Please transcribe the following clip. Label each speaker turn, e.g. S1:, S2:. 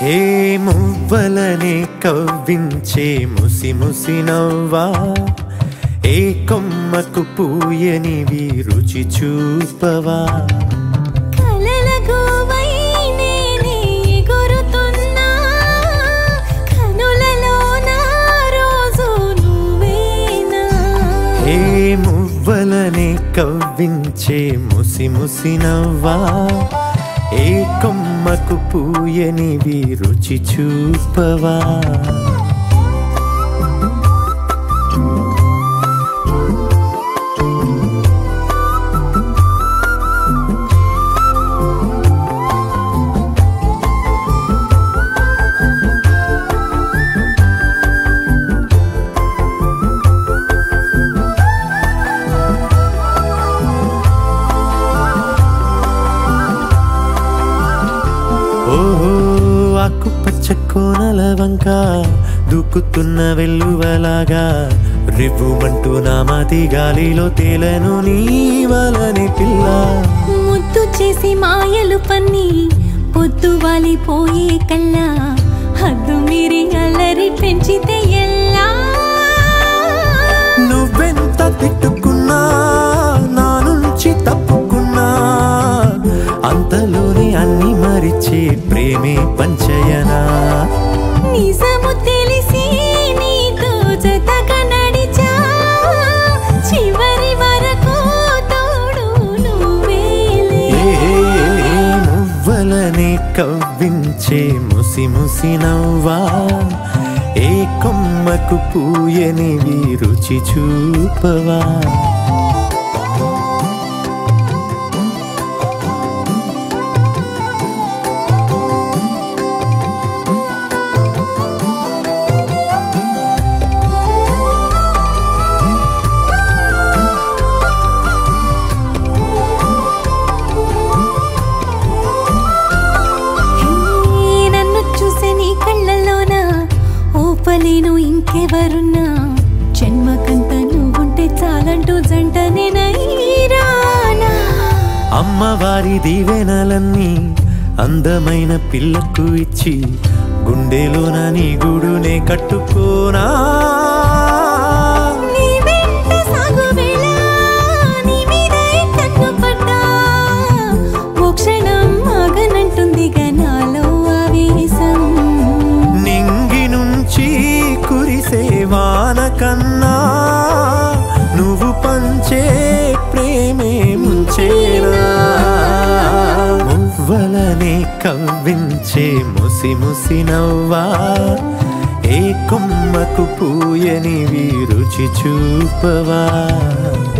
S1: ఏ మువ్వలనే కవ్వించే ముసి ముసి నవ్వా ఏ కొమ్మకు పూయనివి రుచి చూపవా
S2: కలల గోవై నేనే ఎగురుతున్నా కనులలో నా రోజు నువ్వేనా
S1: ఏ మువ్వలనే కవ్వించే ముసి ముసి నవ్వా ఏ కొమ్మకు పూయనివి రుచి చూపవా ఓహో ఆకుపచ్చ కోనల వంక దూకుతున్న వెల్లువలాగా రివ్వుమంటూ నా మతి గాలిలో తేలను నీ వలని పిల్ల
S2: ముద్దు చేసి మాయలు పన్ని పొద్దు వాలిపోయే కల్లా హద్దు మీరి అల్లరి పెంచితే ఎల్లా
S1: నువ్వెంత తిట్టుకున్నా నా నుంచి తప్పుకున్నా అంతలోనే అన్ని మరిచే ప్రేమే పంచయనా
S2: నిజము తెలిసి నీతో జతగా నడిచా చివరి వరకు తోడు నువ్వేలే
S1: ఏ మువ్వలనే కవ్వించే ముసి ముసి నవ్వా ఏ కొమ్మకు పూయనివి రుచి చూపవా
S2: హే, నన్ను చూసే నీ కళ్ళలోన ఓపలేను ఇంకెవరున్నా జన్మకంత నువ్వుంటే చాలంటూ జంట నేనైరానా
S1: అమ్మవారి దీవెనలన్నీ అందమైన పిల్లకు ఇచ్చి గుండెలోన నీ గూడునే కట్టుకోనా
S2: నీ వెంట సాగు వేళ నీ మీదే కన్ను పడ్డా ఓ క్షణం ఆగనంటుందిగా నాలో ఆవేశం
S1: నింగి నుంచి కురిసే వాన కన్నా నువ్వు పంచే ప్రేమే ముంచేనా మువ్వలనే కవ్వించే ముసి ముసి నవ్వా ఏ కొమ్మకు పూయనివి రుచి చూపవా